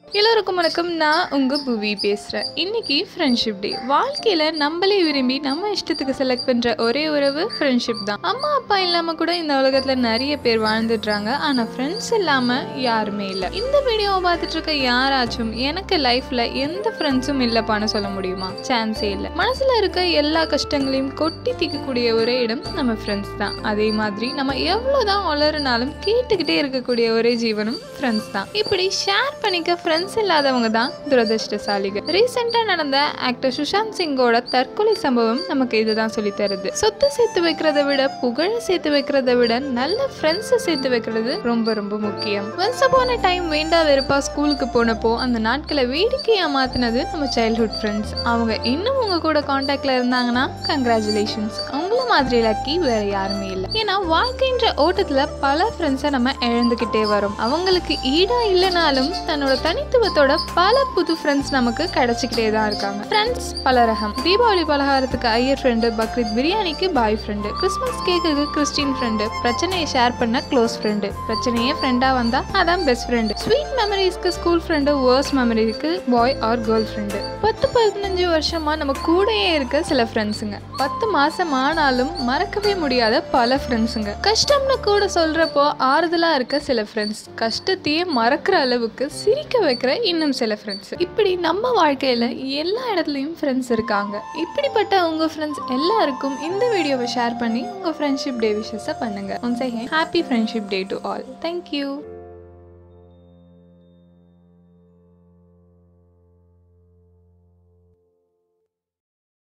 எல்லோருக்கும் வணக்கம் நான் உங்கள் புவி பேசுகிறேன் இன்னைக்கு ஃப்ரெண்ட்ஷிப் டே வாழ்க்கையில் நம்மளே விரும்பி நம்ம இஷ்டத்துக்கு செலக்ட் பண்ணுற ஒரே உறவு ஃப்ரெண்ட்ஷிப் தான் அம்மா அப்பா இல்லாமல் கூட இந்த உலகத்தில் நிறைய பேர் வாழ்ந்துடுறாங்க ஆனால் ஃப்ரெண்ட்ஸ் இல்லாமல் யாருமே இல்லை இந்த வீடியோவை பார்த்துட்டு இருக்க யாராச்சும் எனக்கு லைஃப்பில் எந்த ஃப்ரெண்ட்ஸும் இல்லைப்பான்னு சொல்ல முடியுமா சான்ஸே இல்லை மனசில் இருக்க எல்லா கஷ்டங்களையும் கொட்டி தீர்க்கக்கூடிய ஒரே இடம் நம்ம ஃப்ரெண்ட்ஸ் தான் அதே மாதிரி நம்ம எவ்வளோதான் வளருனாலும் கேட்டுக்கிட்டே இருக்கக்கூடிய ஒரே ஜீவனும் ஃப்ரெண்ட்ஸ் தான் இப்படி ஷேர் பண்ணிக்க ஃப்ரெண்ட்ஸ் இல்லாதவங்க தான் துரதிருஷ்டசாலிகள் ரீசெண்டாக நடந்த ஆக்டர் சுஷாந்த் சிங்கோட தற்கொலை சம்பவம் நமக்கு இதுதான் சொல்லி தருது சொத்து சேர்த்து வைக்கிறத விட புகழ சேர்த்து வைக்கிறத விட நல்ல ஃப்ரெண்ட்ஸை சேர்த்து வைக்கிறது ரொம்ப ரொம்ப முக்கியம் ஒன்ஸ் போன டைம் வேண்டா வெறுப்பா ஸ்கூலுக்கு போனப்போ அந்த நாட்களை வேடிக்கையா மாத்தினது நம்ம சைல்ட்ஹுட் ஃப்ரெண்ட்ஸ் அவங்க இன்னும் உங்க கூட காண்டாக்ட்ல இருந்தாங்கன்னா கங்க்ராச்சுலேஷன்ஸ் உங்கள மாதிரி லக்கி வேற யாருமே இல்லை ஏன்னா வாழ்க்கைன்ற ஓட்டத்துல பல ஃப்ரெண்ட்ஸை நம்ம இழந்துகிட்டே வரோம் அவங்களுக்கு ஈடா இல்லைனாலும் தன்னோட தனித்துவத்தோட பல புது ஃப்ரெண்ட்ஸ் நமக்கு கிடைச்சிக்கிட்டே தான் இருக்காங்க ஃப்ரெண்ட்ஸ் பல ரகம் தீபாவளி பலகாரத்துக்கு ஐயர் ஃப்ரெண்டு பக்ரீத் பிரியாணிக்கு பாய் ஃப்ரெண்டு கிறிஸ்மஸ் கேக்குக்கு கிறிஸ்டின் ஃப்ரெண்டு பிரச்சனையை ஷேர் பண்ண க்ளோஸ் ஃப்ரெண்டு பிரச்சனையே ஃப்ரெண்டா வந்தா அதான் பெஸ்ட் ஃப்ரெண்டு ஸ்வீட் மெமரிஸ்க்கு ஸ்கூல் ஃப்ரெண்டு வேர்ஸ் மெமரிக்கு பாய் ஆர் கேர்ள் ஃப்ரெண்டு பத்து பதினஞ்சு வருஷமா நம்ம கூடயே இருக்க சில ஃப்ரெண்ட்ஸுங்க பத்து மாசம் ஆனாலும் மறக்கவே முடியாத பல ஃப்ரெண்ட்ஸுங்க கஷ்டம்னு கூட சொல்றப்போ ஆறுதலா இருக்க சில ஃப்ரெண்ட்ஸ் கஷ்டத்தையே மறக்கிற அளவுக்கு சிரிக்க வைக்கிற இன்னும் சில ஃப்ரெண்ட்ஸ் இப்படி நம்ம வாழ்க்கையில எல்லா இடத்துலையும் ஃப்ரெண்ட்ஸ் இருக்காங்க இப்படிப்பட்ட உங்க ஃப்ரெண்ட்ஸ் எல்லாருக்கும் இந்த வீடியோவை ஷேர் பண்ணி உங்க ஃப்ரெண்ட்ஷிப் டே விஷஸை பண்ணுங்க once I happy friendship day to all thank you